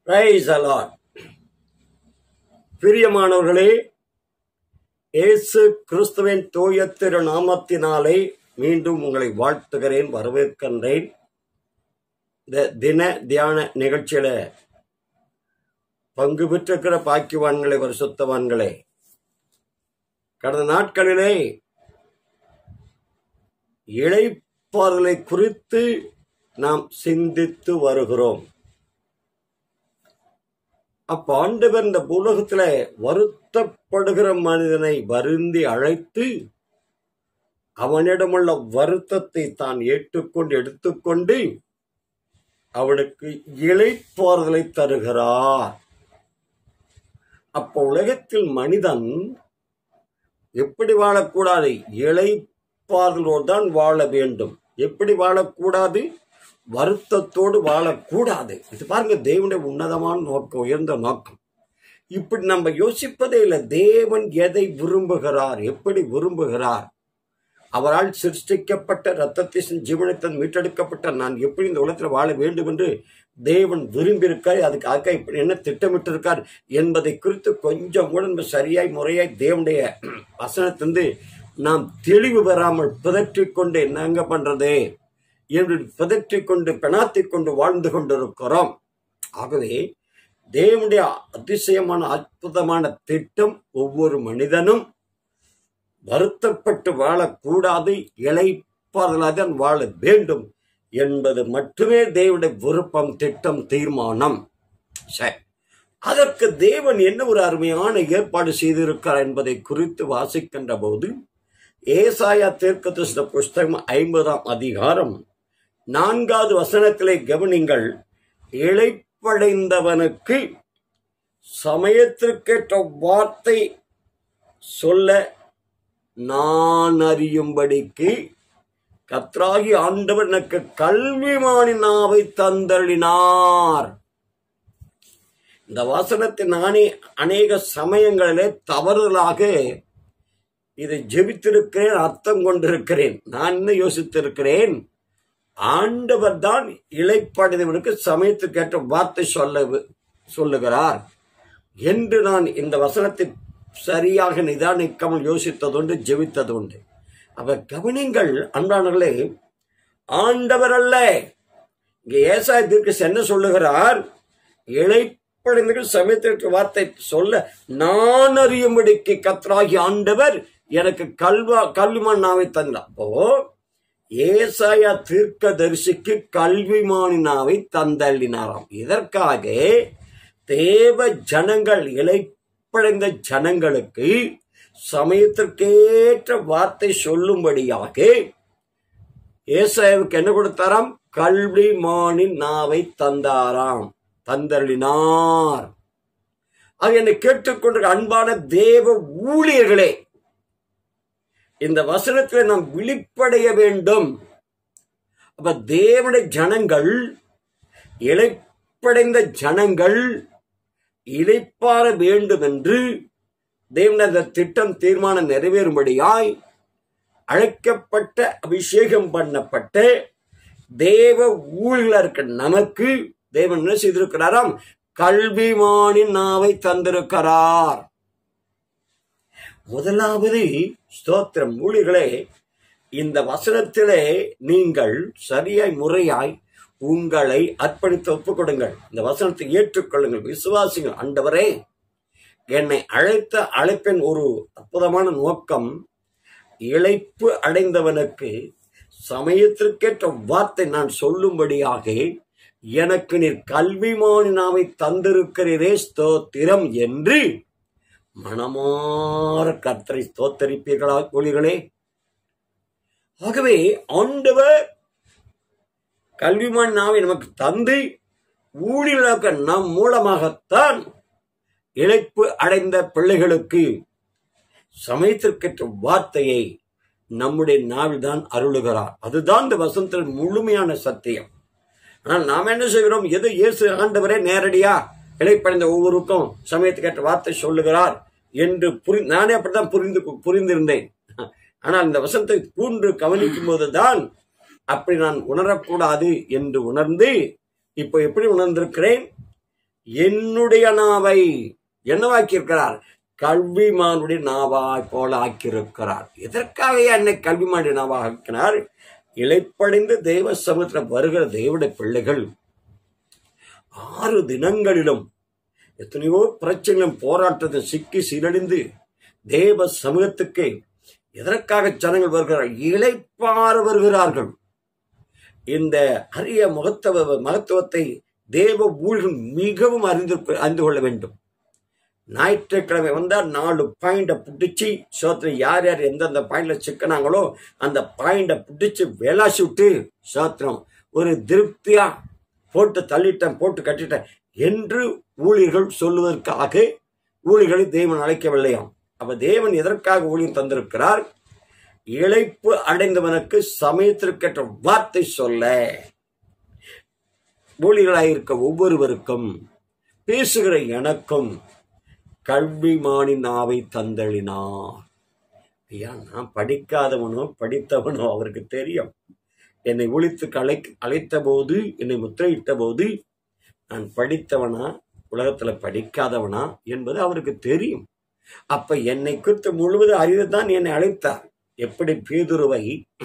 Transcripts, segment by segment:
Price allot பிரியமானவர்களே இயேசு கிறிஸ்துவின் தூய திரு நாமத்தினாலே மீண்டும் உங்களை வாழ்த்துகிறேன் வரவேற்கின்றேன் இந்த தின தியான நிகழ்ச்சியில பங்கு பெற்றிருக்கிற பாக்கியவான்களே வருஷத்தவான்களே கடந்த நாட்களிலே இழைப்பாறுதலை குறித்து நாம் சிந்தித்து வருகிறோம் அப்ப ஆண்டவர் இந்த உலகத்துல வருத்தப்படுகிற மனிதனை வருந்தி அழைத்து அவனிடமுள்ள வருத்தத்தை தான் ஏற்றுக்கொண்டு எடுத்துக்கொண்டு அவனுக்கு இழைப்பாறுதலை தருகிறார் அப்ப உலகத்தில் மனிதன் எப்படி வாழக்கூடாது இழைப்பாறுதலோடு தான் வாழ வேண்டும் எப்படி வாழக்கூடாது வருத்தத்தோடு வாழக்கூடாது இது பாருங்க தேவனுடைய உன்னதமான நோக்கம் உயர்ந்த நோக்கம் இப்படி நம்ம யோசிப்பதே இல்லை தேவன் எதை விரும்புகிறார் எப்படி விரும்புகிறார் அவரால் சிருஷ்டிக்கப்பட்ட ரத்தத்தை ஜீவனத்தன் மீட்டெடுக்கப்பட்ட நான் எப்படி இந்த உலகத்தில் வாழ வேண்டும் என்று தேவன் விரும்பியிருக்கார் அதுக்காக இப்படி என்ன திட்டமிட்டிருக்கார் என்பதை குறித்து கொஞ்சம் கூட நம்ம சரியாய் முறையாய் தேவனுடைய வசனத்திலிருந்து நாம் தெளிவு பெறாமல் பிதற்றிக் கொண்டு என்னங்க பண்றது என்று பிதற்றிக் கொண்டு பெணாத்திக் கொண்டு வாழ்ந்து கொண்டிருக்கிறோம் ஆகவே தேவனுடைய அதிசயமான அற்புதமான திட்டம் ஒவ்வொரு மனிதனும் வருத்தப்பட்டு வாழக்கூடாது இழைப்பாதலாதான் வாழ வேண்டும் என்பது மட்டுமே தேவனுடைய விருப்பம் திட்டம் தீர்மானம் சரி அதற்கு தேவன் என்ன ஒரு அருமையான ஏற்பாடு செய்திருக்கிறார் என்பதை குறித்து வாசிக்கின்ற போது ஏசாயா தீர்க்கதரிசன புஸ்தகம் ஐம்பதாம் அதிகாரம் நான்காவது வசனத்திலே கவனிங்கள் இழைப்படைந்தவனுக்கு சமயத்திற்கேற்ற வார்த்தை சொல்ல நான் அறியும்படிக்கு கத்ராகி ஆண்டவர் எனக்கு கல்விமானி நாவை தந்தளினார் இந்த வசனத்தை நானே அநேக சமயங்களிலே தவறுதலாக இதை ஜெபித்திருக்கிறேன் அர்த்தம் கொண்டிருக்கிறேன் நான் என்ன யோசித்திருக்கிறேன் ஆண்டவர் தான் இழைப்பாடினவனுக்கு சமயத்துக்கேற்ற வார்த்தை சொல்ல சொல்லுகிறார் என்று நான் இந்த வசனத்தை சரியாக நிதானிக்காமல் யோசித்ததுண்டு ஜெபித்ததுண்டு அவ கவனிங்கள் அன்பானர்களே ஆண்டவர் அல்ல இங்க ஏசாயத்திற்கு என்ன சொல்லுகிறார் இழைப்படைந்தர்கள் சமயத்திற்கு வார்த்தை சொல்ல நான் அறியும்படிக்கு கத்ராகி ஆண்டவர் எனக்கு கல்வா கல்விமான் நாவை தந்தார் அப்போ ஏசாயா தீர்க்க தரிசிக்கு கல்விமானி நாவை தந்தள்ளினாராம் இதற்காக தேவ ஜனங்கள் இழைப்படைந்த ஜனங்களுக்கு சமயத்திற்கேற்ற வார்த்தை சொல்லும்படியாக ஏசாயாவுக்கு என்ன கொடுத்தாராம் கல்விமானின் நாவை தந்தாராம் தந்தள்ளினார் அது என்னை கேட்டுக்கொண்ட அன்பான தேவ ஊழியர்களே இந்த வசனத்தில் நாம் விழிப்படைய வேண்டும் அப்ப தேவனுடைய ஜனங்கள் இழைப்படைந்த ஜனங்கள் இழைப்பார வேண்டும் என்று தேவன அந்த திட்டம் தீர்மானம் நிறைவேறும்படியாய் அழைக்கப்பட்ட அபிஷேகம் பண்ணப்பட்ட தேவ ஊழியர்களா இருக்க நமக்கு தேவன் என்ன செய்திருக்கிறாராம் கல்விமானின் நாவை தந்திருக்கிறார் முதலாவது ஸ்தோத்திரம் ஊழியர்களே இந்த வசனத்திலே நீங்கள் சரியாய் முறையாய் உங்களை அர்ப்பணித்து ஒப்புக் கொடுங்கள் இந்த வசனத்தை ஏற்றுக்கொள்ளுங்கள் விசுவாசிகள் ஆண்டவரே என்னை அழைத்த அழைப்பின் ஒரு அற்புதமான நோக்கம் இழைப்பு அடைந்தவனுக்கு சமயத்திற்கேற்ற வார்த்தை நான் சொல்லும்படியாக எனக்கு நீர் கல்விமானினாவை தந்திருக்கிறீரே ஸ்தோத்திரம் என்று மனமாற கர்த்தரை ஸ்தோத்தரிப்பீர்களா கோழிகளே ஆகவே ஆண்டவர் கல்விமான் நாவை நமக்கு தந்து ஊழியர்களாக்க நம் மூலமாகத்தான் இழைப்பு அடைந்த பிள்ளைகளுக்கு சமயத்திற்கேற்ற வார்த்தையை நம்முடைய நாவில் தான் அருளுகிறார் அதுதான் இந்த வசனத்தில் முழுமையான சத்தியம் ஆனால் நாம் என்ன செய்கிறோம் எது இயேசு ஆண்டவரே நேரடியா இழைப்படைந்த ஒவ்வொருக்கும் சமயத்துக்கேற்ற வார்த்தை சொல்லுகிறார் என்று புரி நானே அப்படித்தான் புரிந்து புரிந்திருந்தேன் ஆனால் இந்த வசனத்தை கூன்று கவனிக்கும் போதுதான் அப்படி நான் உணரக்கூடாது என்று உணர்ந்து இப்போ எப்படி உணர்ந்திருக்கிறேன் என்னுடைய நாவை என்னவாக்கியிருக்கிறார் கல்விமானுடைய நாவாய் போல ஆக்கியிருக்கிறார் எதற்காக என்னை கல்விமானுடைய நாவாக ஆக்கினார் இழைப்படைந்து தெய்வ சமூகத்தில் வருகிற தேவடைய பிள்ளைகள் ஆறு தினங்களிலும் எத்தனையோ பிரச்சனைகளும் போராட்டத்தை சிக்கி சீரழிந்து தேவ சமூகத்துக்கு எதற்காக ஜனங்கள் வருகிறார்கள் இழைப்பார வருகிறார்கள் இந்த அரிய மகத்துவ மகத்துவத்தை தேவ ஊழிகள் மிகவும் அறிந்து அறிந்து கொள்ள வேண்டும் ஞாயிற்றுக்கிழமை வந்தால் நாலு பாயிண்ட பிடிச்சி சோத்திரம் யார் யார் எந்தெந்த பாயிண்ட்ல சிக்கினாங்களோ அந்த பாயிண்ட பிடிச்சி வேலாசி விட்டு சோத்திரம் ஒரு திருப்தியா போட்டு தள்ளிட்டேன் போட்டு கட்டிட்டேன் என்று ஊழியர்கள் சொல்லுவதற்காக ஊழியர்களை தேவன் அழைக்கவில்லையாம் அப்ப தேவன் எதற்காக ஊழியம் தந்திருக்கிறார் இழைப்பு அடைந்தவனுக்கு சமயத்திற்கேற்ற வார்த்தை சொல்ல ஊழியர்களாயிருக்க ஒவ்வொருவருக்கும் பேசுகிற எனக்கும் கல்விமானின் நாவை தந்தளினார் ஐயா நான் படிக்காதவனோ படித்தவனோ அவருக்கு தெரியும் என்னை ஒழித்து அழை அழைத்த போது என்னை முத்திரையிட்ட போது நான் படித்தவனா உலகத்துல படிக்காதவனா என்பது அவருக்கு தெரியும் அப்ப என்னை குறித்து முழுவதும் அறிவுதான் என்னை அழைத்தார் எப்படி பேதுருவை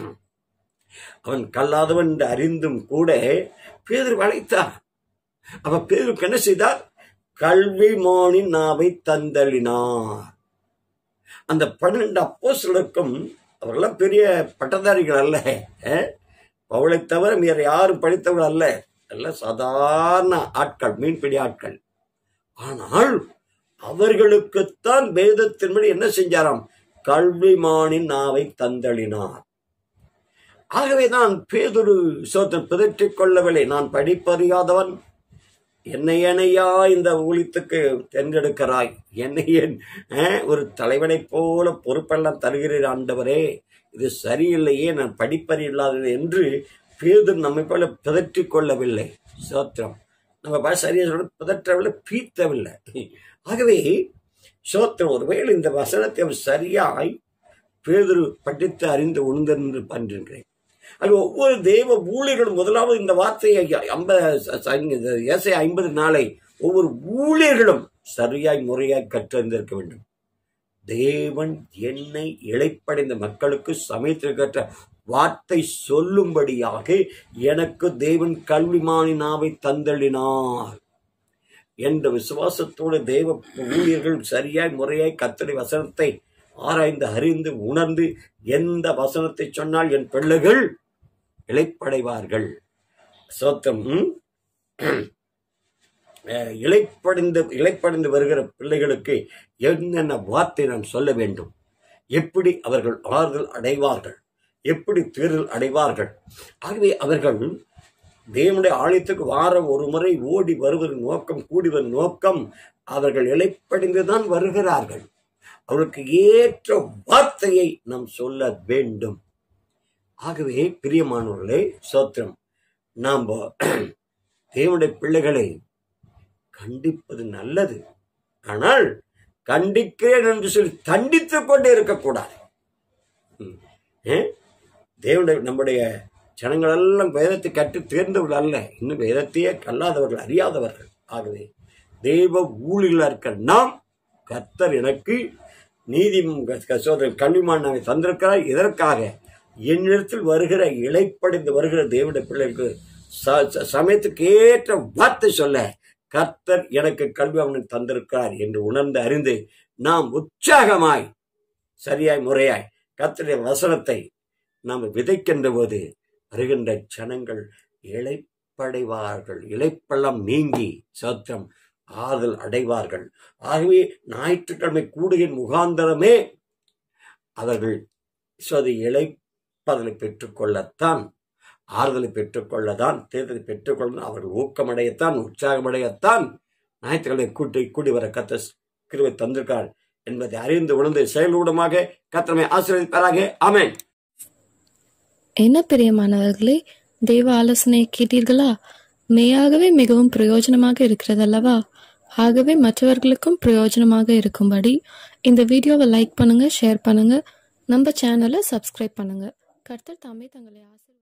அவன் கல்லாதவன் என்று அறிந்தும் கூட பேதுரு அழைத்தார் அப்ப பேதுருக்கு என்ன செய்தார் கல்வி மோனின் நாவை தந்தளினார் அந்த பன்னெண்டு அப்போஸ்தலருக்கும் அவர்களெல்லாம் பெரிய பட்டதாரிகள் அல்ல அஹ்? பவுலை தவிர வேற யாரும் படித்தவர்கள் அல்ல எல்லாம் சாதாரண ஆட்கள் மீன்பிடி ஆட்கள் ஆனால் அவர்களுக்குத்தான் வேதத்தின்படி என்ன செஞ்சாராம் கல்விமானின் நாவை தந்தளினார் ஆகவே நான் பேதொரு சோதன் பிதற்றிக் கொள்ளவில்லை நான் படிப்பறியாதவன் என்னை என்னையா இந்த ஊழியத்துக்கு தேர்ந்தெடுக்கிறாய் என்னை என் அஹ், ஒரு தலைவனைப் போல பொறுப்பெல்லாம் தருகிறீர் ஆண்டவரே இது சரியில்லையே நான் படிப்பறி இல்லாதது என்று பேதர் நம்மை போல பிதற்றிக் கொள்ளவில்லை சோத்திரம் நம்ம பாஷை சரியா சொல்ல பிதற்றவில்லை பீத்தவில்லை ஆகவே சோத்திரம் ஒருவேளை இந்த வசனத்தை அவர் சரியாய் பேதுரு படித்து அறிந்து உணர்ந்து பண்றேன் அது ஒவ்வொரு தெய்வ ஊழியர்களும் முதலாவது இந்த வார்த்தையை ஐம்பது ஏசை ஐம்பது நாளை ஒவ்வொரு ஊழியர்களும் சரியாய் முறையாய் கற்றறிந்திருக்க வேண்டும் தேவன் என்னை இழைப்படைந்த மக்களுக்கு சமயத்திற்கற்ற வார்த்தை சொல்லும்படியாக எனக்கு தேவன் கல்விமானி நாவை தந்தளினார் என்ற விசுவாசத்தோடு தேவ ஊழியர்கள் சரியாய் முறையாய் கத்தடி வசனத்தை ஆராய்ந்து அறிந்து உணர்ந்து எந்த வசனத்தை சொன்னால் என் பிள்ளைகள் இழைப்படைவார்கள் சோத்தம் ம்? அஹ், இழைப்படைந்து இழைப்படைந்து வருகிற பிள்ளைகளுக்கு என்னென்ன வார்த்தை நான் சொல்ல வேண்டும் எப்படி அவர்கள் ஆறுதல் அடைவார்கள் எப்படி தேர்தல் அடைவார்கள் ஆகவே அவர்கள் தேவனுடைய ஆலயத்துக்கு வாரம் ஒரு முறை ஓடி வருவதன் நோக்கம் கூடி வரும் நோக்கம் அவர்கள் இழைப்படைந்துதான் வருகிறார்கள் அவருக்கு ஏற்ற வார்த்தையை நாம் சொல்ல வேண்டும் ஆகவே பிரியமானவர்களே சோத்திரம் நாம் தேவனுடைய பிள்ளைகளை கண்டிப்பது நல்லது ஆனால் கண்டிக்கிறேன் என்று சொல்லி தண்டித்துக் கொண்டே இருக்கக்கூடாது ம். ஏ? தேவனுடைய நம்முடைய ஜனங்கள் எல்லாம் வேதத்தை கற்று தேர்ந்தவர்கள் அல்ல இன்னும் வேதத்தையே கல்லாதவர்கள் அறியாதவர்கள் ஆகவே தெய்வ ஊழிகளா இருக்கிற நாம் கர்த்தர் எனக்கு நீதி சோதரன் கல்விமான் நாங்கள் தந்திருக்கிறார் இதற்காக என்னிடத்தில் வருகிற இழைப்படைந்து வருகிற தேவனுடைய பிள்ளைகளுக்கு ச- ச- சமயத்துக்கு ஏற்ற வார்த்தை சொல்ல கர்த்தர் எனக்கு கல்வி அவனுக்கு தந்திருக்கிறார் என்று உணர்ந்து அறிந்து நாம் உற்சாகமாய் சரியாய் முறையாய் கர்த்தருடைய வசனத்தை நாம் விதைக்கின்ற போது வருகின்ற ஜனங்கள் இழைப்படைவார்கள் இழைப்பெல்லாம் நீங்கி சத்திரம் ஆறுதல் அடைவார்கள் ஆகவே ஞாயிற்றுக்கிழமை கூடுகின் முகாந்தரமே அவர்கள் சோதி இழைப்பதலை பெற்றுக்கொள்ளத்தான் ஆறுதலை பெற்றுக்கொள்ளத்தான் தேர்தலை பெற்றுக்கொள்ள அவர்கள் ஊக்கமடையத்தான் உற்சாகமடையத்தான் ஞாயிற்றுக்கிழமை கூட்டி கூடி வர கத்த கிருவை தந்திருக்கார் என்பதை அறிந்து உணர்ந்து செயலூடமாக கத்தமை ஆசீர்வதிப்பாராக ஆமென் என்ன பிரியமானவர்களே தெய்வ ஆலோசனையை கேட்டீர்களா மெய்யாகவே மிகவும் பிரயோஜனமாக இருக்கிறதல்லவா ஆகவே மற்றவர்களுக்கும் பிரயோஜனமாக இருக்கும்படி இந்த வீடியோவை லைக் பண்ணுங்க ஷேர் பண்ணுங்க நம்ம சேனலை சப்ஸ்கிரைப் பண்ணுங்க கர்த்தர் தாமே தங்களை ஆசீர்வதிப்பார்.